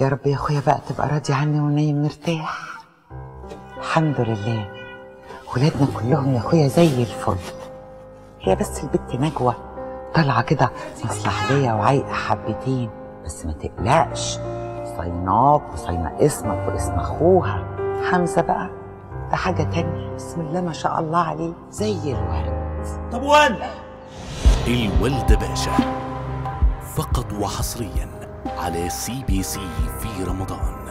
يا رب يا اخويا بقى تبقى راضي عني ونايم مرتاح الحمد لله ولادنا كلهم يا اخويا زي الفل هي بس البت نجوى طالعه كده مصلحجيه وعايقه حبتين بس ما تقلقش صيناك وصينا اسمك واسم اخوها حمزه بقى ده حاجه تانية بسم الله ما شاء الله عليه زي الورد طب وانا الوالدة باشا فقط وحصريا على سي بي سي في رمضان